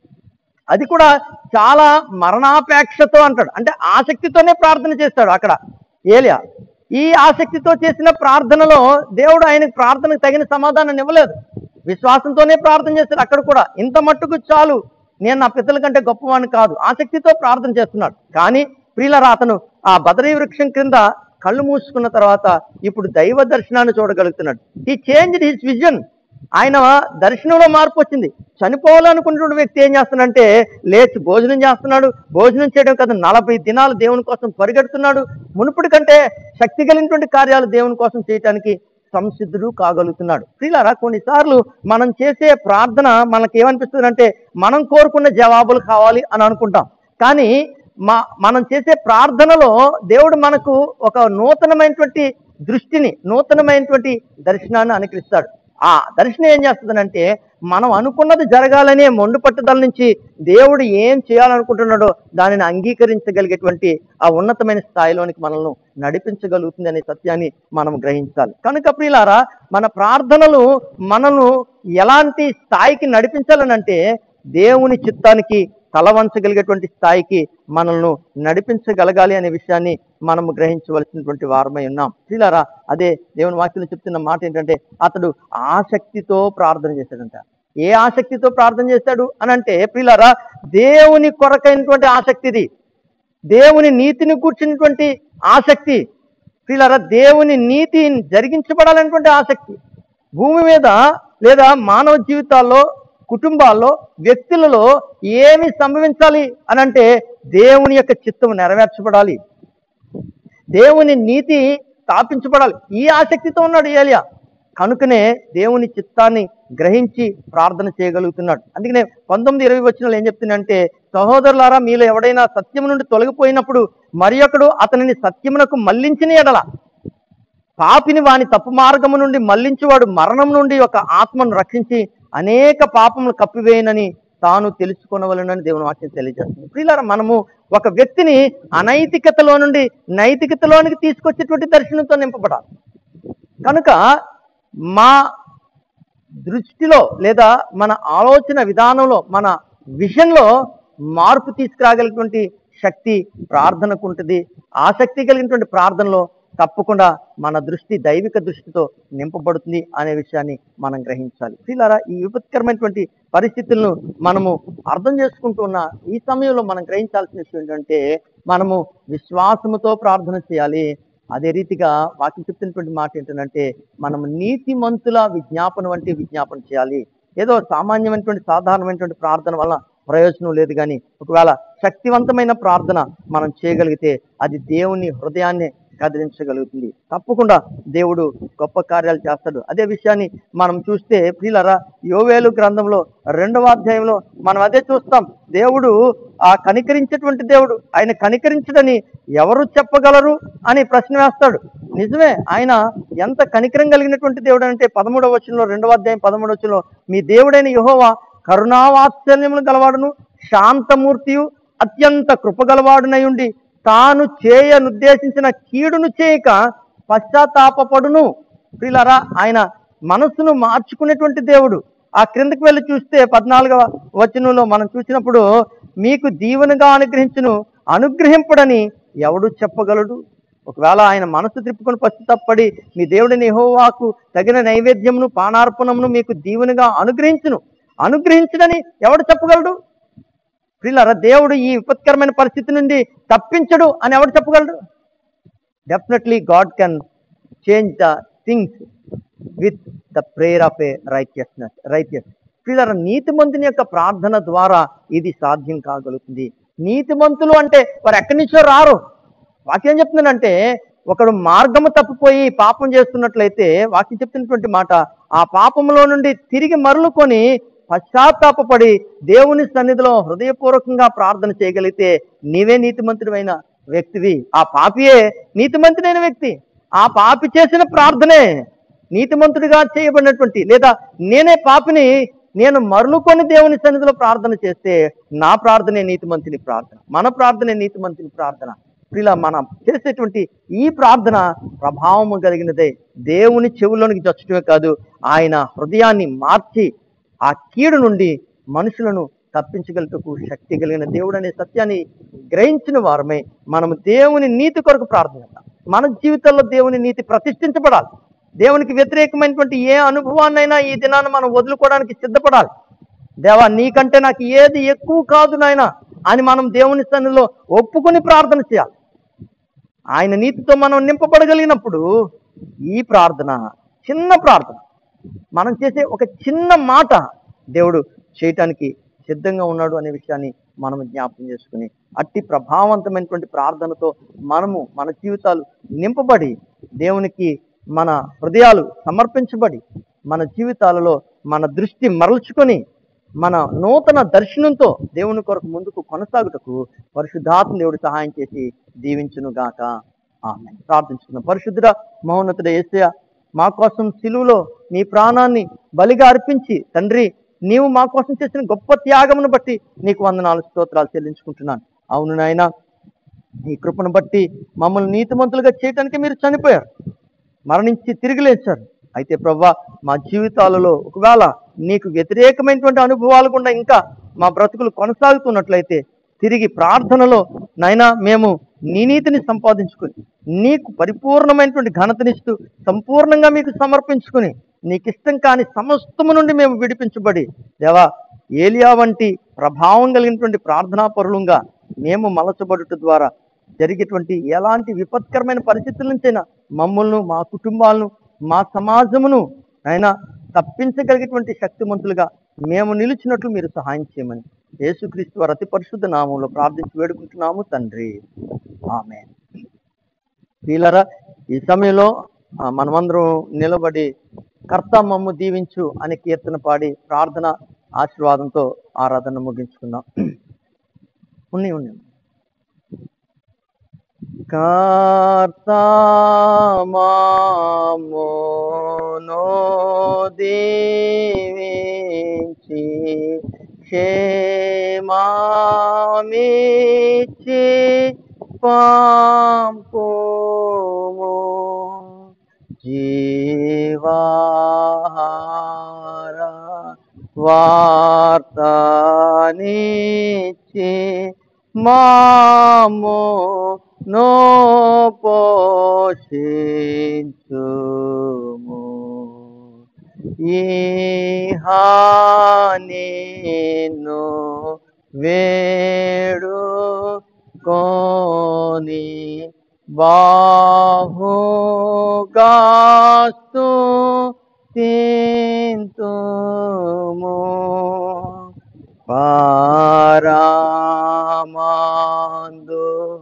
అది కూడా చాలా మరణాపేక్షతో అంటాడు అంటే ఆసక్తితోనే ప్రార్థన చేస్తాడు అక్కడ ఏలియా ఈ ఆసక్తితో చేసిన ప్రార్థనలో దేవుడు ఆయనకు ప్రార్థనకు తగిన సమాధానం ఇవ్వలేదు విశ్వాసంతోనే ప్రార్థన చేస్తాడు అక్కడ కూడా ఇంత మట్టుకు చాలు నేను నా పితల కంటే గొప్పవాడిని కాదు ఆసక్తితో ప్రార్థన చేస్తున్నాడు కానీ ప్రియులరా అతను ఆ బదరీ వృక్షం క్రింద కళ్ళు మూసుకున్న తర్వాత ఇప్పుడు దైవ దర్శనాన్ని చూడగలుగుతున్నాడు ఈ చేంజ్ హిస్ విజన్ ఆయన దర్శనంలో మార్పు వచ్చింది చనిపోవాలనుకున్నటువంటి వ్యక్తి ఏం చేస్తున్నాడంటే లేచి భోజనం చేస్తున్నాడు భోజనం చేయడం కదా నలభై దినాలు దేవుని కోసం పరిగెడుతున్నాడు మునుపటి కంటే శక్తి కలిగినటువంటి కార్యాలు దేవుని కోసం చేయటానికి సంసిద్ధుడు కాగలుగుతున్నాడు ప్రియులారా కొన్నిసార్లు మనం చేసే ప్రార్థన మనకి ఏమనిపిస్తుంది అంటే మనం కోరుకున్న జవాబులు కావాలి అని అనుకుంటాం కానీ మా మనం చేసే ప్రార్థనలో దేవుడు మనకు ఒక నూతనమైనటువంటి దృష్టిని నూతనమైనటువంటి దర్శనాన్ని అనుకరిస్తాడు ఆ దర్శనం ఏం చేస్తుందనంటే మనం అనుకున్నది జరగాలనే మొండు పట్టుదల నుంచి దేవుడు ఏం చేయాలనుకుంటున్నాడో దానిని అంగీకరించగలిగేటువంటి ఆ ఉన్నతమైన స్థాయిలోనికి మనల్ని నడిపించగలుగుతుంది అనే సత్యాన్ని మనం గ్రహించాలి కనుక ప్రియులారా మన ప్రార్థనలు మనను ఎలాంటి స్థాయికి నడిపించాలనంటే దేవుని చిత్తానికి తలవంచగలిగేటువంటి స్థాయికి మనల్ని నడిపించగలగాలి అనే విషయాన్ని మనము గ్రహించవలసినటువంటి వారమై ఉన్నాం ప్రియులారా అదే దేవుని వాక్యంలో చెప్తున్న మాట ఏంటంటే అతడు ఆసక్తితో ప్రార్థన చేశాడంట ఏ ఆసక్తితో ప్రార్థన చేశాడు అని అంటే ప్రియులారా దేవుని కొరకైనటువంటి ఆసక్తిది దేవుని నీతిని కూర్చున్నటువంటి ఆసక్తి ప్రియులారా దేవుని నీతి జరిగించబడాలనేటువంటి ఆసక్తి భూమి మీద లేదా మానవ జీవితాల్లో కుటుంబాల్లో వ్యక్తులలో ఏమి సంభవించాలి అని అంటే దేవుని యొక్క చిత్తం నెరవేర్చబడాలి దేవుని నీతి స్థాపించబడాలి ఈ ఆసక్తితో ఉన్నాడు ఏలియా కనుకనే దేవుని చిత్తాన్ని గ్రహించి ప్రార్థన చేయగలుగుతున్నాడు అందుకనే పంతొమ్మిది ఇరవై వచ్చిన ఏం చెప్తుందంటే సహోదరులారా మీలో ఎవడైనా సత్యం నుండి తొలగిపోయినప్పుడు మరి ఒకడు అతనిని సత్యమునకు మళ్లించిన ఎడల పాపిని వాని తప్పు మార్గము నుండి మళ్లించువాడు మరణం నుండి ఒక ఆత్మను రక్షించి అనేక పాపములు కప్పివేయనని తాను తెలుసుకొనవలనని దేవుని వాక్యం తెలియజేస్తుంది ప్రియులారా మనము ఒక వ్యక్తిని అనైతికతలో నుండి నైతికతలోనికి తీసుకొచ్చేటువంటి దర్శనంతో నింపబడాలి కనుక మా దృష్టిలో లేదా మన ఆలోచన విధానంలో మన విషన్లో మార్పు తీసుకురాగలిగినటువంటి శక్తి ప్రార్థనకు ఉంటుంది ఆసక్తి కలిగినటువంటి ప్రార్థనలో తప్పకుండా మన దృష్టి దైవిక దృష్టితో నింపబడుతుంది అనే విషయాన్ని మనం గ్రహించాలి ప్రియులారా ఈ విపత్కరమైనటువంటి పరిస్థితులను మనము అర్థం చేసుకుంటూ ఉన్న ఈ సమయంలో మనం గ్రహించాల్సిన విషయం ఏంటంటే మనము విశ్వాసముతో ప్రార్థన చేయాలి అదే రీతిగా వాక్యం చెప్తున్నటువంటి మాట ఏంటంటే మనం నీతిమంతుల విజ్ఞాపన వంటి విజ్ఞాపన చేయాలి ఏదో సామాన్యమైనటువంటి సాధారణమైనటువంటి ప్రార్థన వల్ల ప్రయోజనం లేదు కానీ ఒకవేళ శక్తివంతమైన ప్రార్థన మనం చేయగలిగితే అది దేవుని హృదయాన్ని కదిలించగలుగుతుంది తప్పకుండా దేవుడు గొప్ప కార్యాలు చేస్తాడు అదే విషయాన్ని మనం చూస్తే ప్రియులరా యోవేలు గ్రంథంలో రెండవ అధ్యాయంలో మనం అదే చూస్తాం దేవుడు ఆ కనికరించేటువంటి దేవుడు ఆయన కనికరించడని ఎవరు చెప్పగలరు అని ప్రశ్న వేస్తాడు నిజమే ఆయన ఎంత కనికరం కలిగినటువంటి దేవుడు అంటే పదమూడవ వచనంలో రెండవ అధ్యాయం పదమూడవ వచనంలో మీ దేవుడైన యెహోవా కరుణావాత్సల్యములు గలవాడును శాంతమూర్తియు అత్యంత కృపగలవాడునై ఉండి తాను చేయనుద్దేశించిన కీడును చేయక పశ్చాత్తాపడును ప్రియులారా ఆయన మనస్సును మార్చుకునేటువంటి దేవుడు ఆ క్రిందకి వెళ్ళి చూస్తే పద్నాలుగవ వచనంలో మనం చూసినప్పుడు మీకు దీవెనగా అనుగ్రహించును అనుగ్రహింపుడని ఎవడు చెప్పగలడు ఒకవేళ ఆయన మనసు త్రిప్పుకొని పశ్చాత్తపడి మీ దేవుడిని యెహోవాకు తగిన నైవేద్యమును పానార్పణమును మీకు దీవెనగా అనుగ్రహించును అనుగ్రహించడని ఎవడు చెప్పగలడు ప్రియులారా దేవుడు ఈ విపత్కరమైన పరిస్థితి నుండి తప్పించడు అని ఎవడు చెప్పగలడు definitely God can change the things with the prayer of a righteousness righteous ప్రియులారా నీతిమంతుని యొక్క ప్రార్థన ద్వారా ఇది సాధ్యం కాగలుగుతుంది నీతిమంతులు అంటే వారు ఎక్కడి నుంచో రారు వాక్యం చెప్తుందంటే ఒకడు మార్గము తప్పిపోయి పాపం చేస్తున్నట్లయితే వాక్యం చెప్తున్నటువంటి మాట ఆ పాపంలో నుండి తిరిగి మరలుకొని పశ్చాత్తాపపడి దేవుని సన్నిధిలో హృదయపూర్వకంగా ప్రార్థన చేయగలిగితే నీవే నీతిమంతుడైన వ్యక్తివి ఆ పాపియే నీతిమంతుడైన వ్యక్తి ఆ పాపి చేసిన ప్రార్థనే నీతిమంతుడిగా చేయబడినటువంటి లేదా నేనే పాపిని నేను మరలుకొని దేవుని సన్నిధిలో ప్రార్థన చేస్తే నా ప్రార్థనే నీతిమంతుని ప్రార్థన మన ప్రార్థనే నీతిమంతుని ప్రార్థన ఇలా మనం చేసేటువంటి ఈ ప్రార్థన ప్రభావము కలిగినదే దేవుని చెవుల్లోనికి చచ్చటమే కాదు ఆయన హృదయాన్ని మార్చి ఆ కీడు నుండి మనుషులను తప్పించగలుగుటకు శక్తి కలిగిన దేవుడు అనే సత్యాన్ని గ్రహించిన వారమే మనము దేవుని నీతి కొరకు ప్రార్థన చేద్దాం. మన జీవితంలో దేవుని నీతి ప్రతిష్ఠించబడాలి దేవునికి వ్యతిరేకమైనటువంటి ఏ అనుభవాన్నైనా ఈ దినాన్ని మనం వదులుకోవడానికి సిద్ధపడాలి దేవా నీకంటే నాకు ఏది ఎక్కువ కాదు నాయన అని మనం దేవుని సన్నిధిలో ఒప్పుకొని ప్రార్థన చేయాలి ఆయన నీతితో మనం నింపబడగలిగినప్పుడు ఈ ప్రార్థన చిన్న ప్రార్థన మనం చేసే ఒక చిన్న మాట దేవుడు చేయటానికి సిద్ధంగా ఉన్నాడు అనే విషయాన్ని మనం జ్ఞాపకం చేసుకుని అట్టి ప్రభావవంతమైనటువంటి ప్రార్థనతో మనము మన జీవితాలు నింపబడి దేవునికి మన హృదయాలు సమర్పించబడి మన జీవితాలలో మన దృష్టి మరల్చుకొని మన నూతన దర్శనంతో దేవుని కొరకు ముందుకు కొనసాగుటకు పరిశుద్ధాత్మ దేవుడు సహాయం చేసి దీవించును గాక ఆమె ప్రార్థించుకున్నాం పరిశుద్ధుడ మౌన్నతుడ ఏసయ మా కోసం సిలువలో నీ ప్రాణాన్ని బలిగా అర్పించి తండ్రి నీవు మా కోసం చేసిన గొప్ప త్యాగమును బట్టి నీకు వందనాలు స్తోత్రాలు చెల్లించుకుంటున్నాను అవును నాయన ఈ కృపను బట్టి మమ్మల్ని నీతిమంతులుగా చేయటానికి మీరు చనిపోయారు మరణించి తిరిగి లేచారు అయితే ప్రవ్వా మా జీవితాలలో ఒకవేళ నీకు వ్యతిరేకమైనటువంటి అనుభవాలు కూడా ఇంకా మా బ్రతుకులు కొనసాగుతున్నట్లయితే తిరిగి ప్రార్థనలో నైనా మేము నీ నీతిని సంపాదించుకుని నీకు పరిపూర్ణమైనటువంటి ఘనతనిస్తూ సంపూర్ణంగా మీకు సమర్పించుకుని నీకు ఇష్టం కాని సమస్తము నుండి మేము విడిపించబడి దేవా ఏలియా వంటి ప్రభావం కలిగినటువంటి ప్రార్థనా పరులంగా మేము మలచబడుట ద్వారా జరిగేటువంటి ఎలాంటి విపత్కరమైన పరిస్థితుల నుంచైనా మమ్మల్ని మా కుటుంబాలను మా సమాజమును అయినా తప్పించగలిగేటువంటి శక్తిమంతులుగా మేము నిలిచినట్లు మీరు సహాయం చేయమని యేసుక్రీస్తు వారి అతి పరిశుద్ధ నామంలో ప్రార్థించి వేడుకుంటున్నాము తండ్రి ఆమె వీలరా ఈ సమయంలో ఆ, మనమందరం నిలబడి కర్త మమ్ము దీవించు అనే కీర్తన పాడి ప్రార్థన ఆశీర్వాదంతో ఆరాధన ముగించుకుందాం ఉన్నాయి ఉన్నాయి కార్తమామోనో దీవించి క్షేమామిచ్చి పంపుము జీవాహార వార్తనిచ్చి మాము నో పోషించుము ఈహానిను వేడు కోని బాహుగాస్తు తింతుము పారామాందు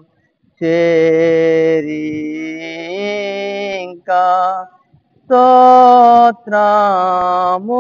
చేరింకా స్తోత్రము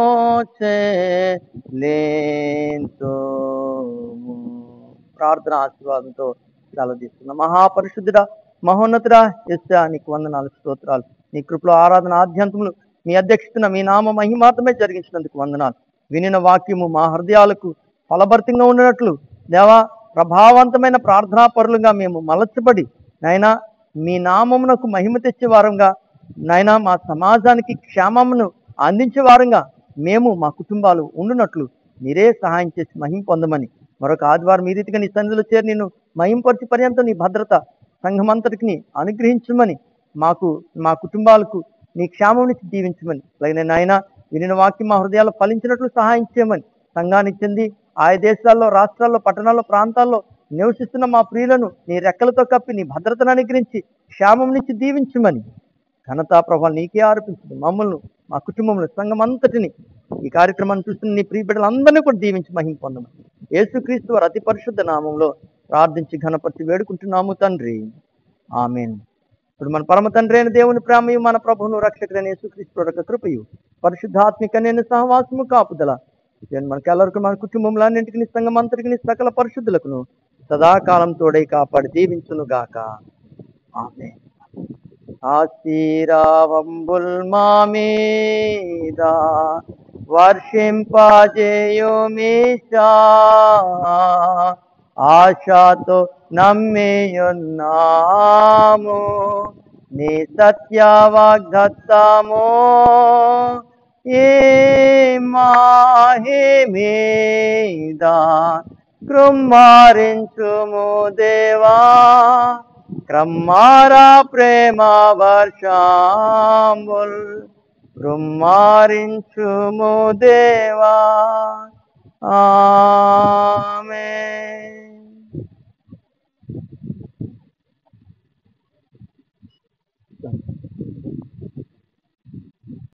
చెల్లింతుము ప్రార్థన ఆశీర్వాదంతో సెలవు తీసుకున్నాం మహాపరిశుద్ధుడ మహోన్నతుడ ఎస్సా నీకు వందనాలు స్తోత్రాలు నీ కృపలో ఆరాధన ఆద్యంతములు మీ అధ్యక్షతన మీ నామ మహిమాతమే జరిగించినందుకు వందనాలు వినిన వాక్యము మా హృదయాలకు ఫలభరితంగా ఉండినట్లు దేవా ప్రభావవంతమైన ప్రార్థనా పరులుగా మేము మలచబడి నాయనా మీ నామమునకు మహిమ తెచ్చే వారంగా నాయనా మా సమాజానికి క్షేమమును అందించే వారంగా మేము మా కుటుంబాలు ఉండునట్లు మీరే సహాయం చేసి మహిమ పొందమని మరొక ఆదివారం ఈ రీతిగా నీ సన్నిధిలో చేరి నిన్ను మహింపరిచి పర్యంతం నీ భద్రత సంఘమంతటికి అనుగ్రహించమని మాకు మా కుటుంబాలకు నీ క్షేమం నుంచి దీవించమని అలాగే నాయన వినిన వాక్యం మా హృదయాల్లో ఫలించినట్లు సహాయం చేయమని సంఘానికి చెంది ఆయా దేశాల్లో రాష్ట్రాల్లో పట్టణాల్లో ప్రాంతాల్లో నివసిస్తున్న మా ప్రియులను నీ రెక్కలతో కప్పి నీ భద్రతను అనుగ్రహించి క్షేమం నుంచి దీవించమని ఘనతా ప్రభావం నీకే ఆరోపించింది మమ్మల్ని మా కుటుంబంలో సంఘం అంతటిని ఈ కార్యక్రమాన్ని చూస్తున్న నీ ప్రియ బిడ్డలందరినీ కూడా దీవించి మహిమ పొందమని యేసుక్రీస్తు వారి అతి పరిశుద్ధ నామంలో ప్రార్థించి ఘనపరిచి వేడుకుంటున్నాము తండ్రి ఆమెన్ ఇప్పుడు మన పరమ తండ్రి అయిన దేవుని ప్రేమయు మన ప్రభువును రక్షకుడైన యేసుక్రీస్తు యొక్క కృపయు పరిశుద్ధాత్మిక నేను సహవాసము కాపుదల నేను మనకి ಎಲ್ಲರಿಗೂ మన కుటుంబంలో అన్నింటికి సంఘం అంతటికి సకల పరిశుద్ధులకును సదాకాలం తోడై కాపాడి దీవించును గాక ఆమె ఆశీరావంబుల్ మామీద వర్షింపజేయుమిషా ఆశతో నమ్మియున్నాము నీ సత్య వాగ్దత్తము ఏ మాహి మీద కృమ్మారించుము దేవా క్రమ్మారా ప్రేమ వర్షాంబుల్ కృమ్మారించుము దేవా